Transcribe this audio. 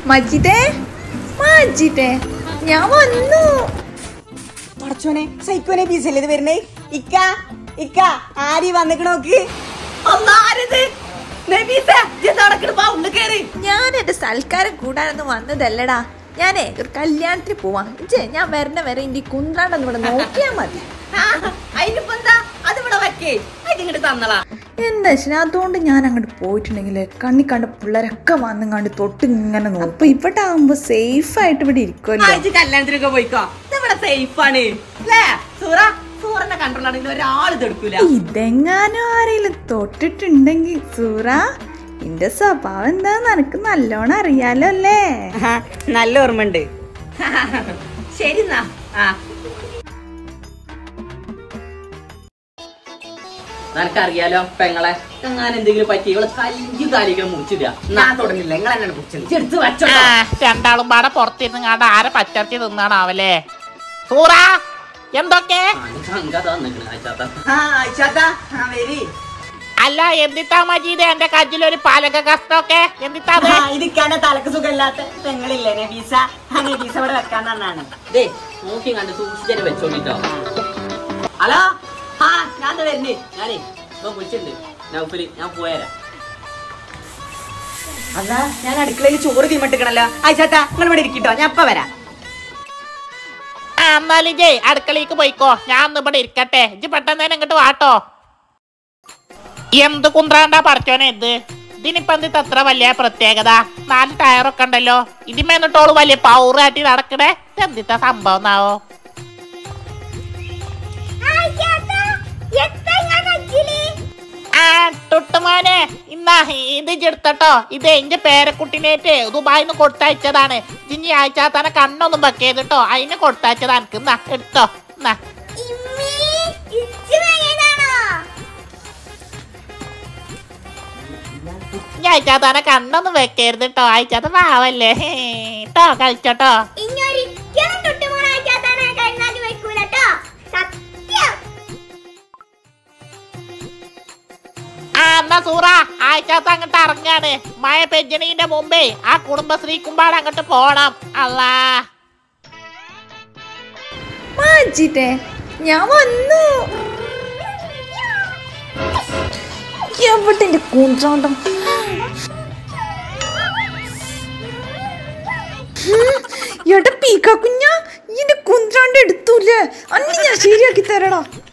മജിദേ മജിദേ ഞാൻ വന്നു പടച്ചോനെ സൈക്കോനെ പീസല്ലേ ഇത് വരുന്നേ ഇക്ക ഇക്ക ആരി വന്നിട്ട് നോക്ക് ഞാൻ എന്റെ സൽക്കാരം കൂടാനൊന്നും വന്നതല്ലടാ ഞാനേ ഒരു കല്യാണത്തിന് പോവാ ഇജ്ജേ ഞാൻ വരണ വരെ ഇന്റെ കുന്ത്രാണ്ടെന്ന് ഇവിടെ നോക്കിയാ മതി എന്താ വെച്ചാൽ അതുകൊണ്ട് ഞാൻ അങ്ങോട്ട് പോയിട്ടുണ്ടെങ്കിൽ കണ്ണി കണ്ട പിള്ളേരൊക്കെ വന്നും കണ്ട് തൊട്ട് ഇങ്ങനെ നോക്കും അപ്പൊ ഇവിടെ ആവുമ്പോ സേഫ് ആയിട്ട് ഇവിടെ ഇരിക്കുമല്ലോ കല്യാണത്തിനൊക്കെ പോയിക്കോ ഇവിടെ സേഫ് ആണ് അല്ലേ സൂറ സൂറിന്റെ കൺട്രോളാണെങ്കിൽ ഒരാൾ ഇതെടുക്കൂല ഇതെങ്ങാനും ആരെങ്കിലും തൊട്ടിട്ടുണ്ടെങ്കിൽ സൂറ എന്റെ സ്വഭാവം എന്താന്ന് എനക്ക് നല്ലോണം അറിയാലോ അല്ലേ നല്ല ഓർമ്മയുണ്ട് ശരി എന്നാ ആ നിനക്കറിയാലോ പെങ്ങളെ എങ്ങാൻ എന്തെങ്കിലും പറ്റി ഇവള് കല്ല് കാലികൾ മുറിച്ചില്ല ഞാൻ തുടങ്ങില്ല നിങ്ങൾ എന്നെ പിടിച്ചത് എടുത്ത് വെച്ചോ ആ, രണ്ടാളും പാടെ പുറത്തിരുന്ന് കാണ്ട് ആരെ പച്ചർത്തി തിന്നാണാവല്ലേ സൂറ എന്തൊക്കെ സംഗത വന്നിക്കണ് അയച്ചാത്ത ആ അയച്ചാത്താ ആ വരി അല്ല എന്തിത്താ മജീദ് എന്റെ കജ്ജിലൊരു പാലക കഷ്ടമൊക്കെ എന്തിത്താ അത്? ആ, ഇതിക്കാന്റെ തലക്ക് സുഖമില്ലാത്ത പെങ്ങളില്ലേ നബീസ ആ നബീസ ഇവിടെ വെക്കാൻ തന്നാണ് ദേ നോക്കി കണ്ട് സൂക്ഷിച്ചിട്ട് വെച്ചോണ്ടിട്ടോ ഹലോ ആ ഞാൻ ദേ വരുന്നേ ഞാനേ ഇപ്പൊ വിളിച്ചിട്ടുണ്ട് നൗഫലി ഞാൻ പോയരാ അതാ ഞാൻ അടുക്കളയിൽ ചോറ് തീമട്ടിക്കണല്ലോ അയച്ചാത്താ നിങ്ങൾ ഇവിടെ ഇരിക്കട്ടോ ഞാൻ ഇപ്പൊ വരാം ആ എന്നാലും ജയ് അടുക്കളയ്ക്ക് പോയിക്കോ ഞാൻ ഒന്ന് ഇവിടെ ഇരിക്കട്ടെ ഇജ്ജ് പെട്ടെന്ന് തന്നെ ഇങ്ങോട്ട് വാട്ടോ എന്ത് കുന്ത്രാണ്ടാ പറച്ചോനെ ഇത് ഇതിനിപ്പോ എന്ത് അത്ര വലിയ പ്രത്യേകത നാല് ടയറൊക്കെ ഉണ്ടല്ലോ ഇതിമേ എന്നിട്ടോള് വലിയ പൗറാട്ടി നടക്കണേ എന്തിട്ടാ സംഭവം എന്നാവോ ആ ടുട്ടുമോനെ ഇന്നാ ഇത് ചെടുത്തട്ടോ ഇത് എന്റെ പേരക്കുട്ടിനേറ്റ് ദുബായിന്ന് കൊടുത്തയച്ചതാണ് ഇനി അയച്ചാൽ തന്നെ കണ്ണൊന്നും വെക്കരുത് ട്ടോ അതിന് കൊടുത്തയച്ചതാ എനിക്ക് എന്നാ എടുത്തോ എന്നാ ഇനി അയച്ചാൽ തന്നെ കണ്ണൊന്നും വെക്കരുത് ട്ടോ അയച്ചാത്ത പാവല്ലേ ട്ടോ കളിച്ചോട്ടോ ഇഞ്ഞൊരിക്കലും തൊട്ടുമോണാക്കാത്തന്നെ കണ്ണാടി വെക്കൂലട്ടോ സത്യം ആ എന്നാ സൂറ ആഴ്ചാത്ത അങ്ങോട്ട് ഇറങ്ങാണ് മഴ പെജ്ജണീന്റെ മുമ്പേ ആ കുടുംബശ്രീ കുമ്പാട് അങ്ങോട്ട് പോണം അല്ലാ മജിദേ ഞാൻ വന്നു എവിടെ എന്റെ കുന്ത്രാണ്ടം എടാ പീക്ക കുഞ്ഞ ഇതിന്റെ കുന്ത്രാണ്ട് എടുത്തൂല്ലേ അന്ന് ഞാൻ ശരിയാക്കി തരടാ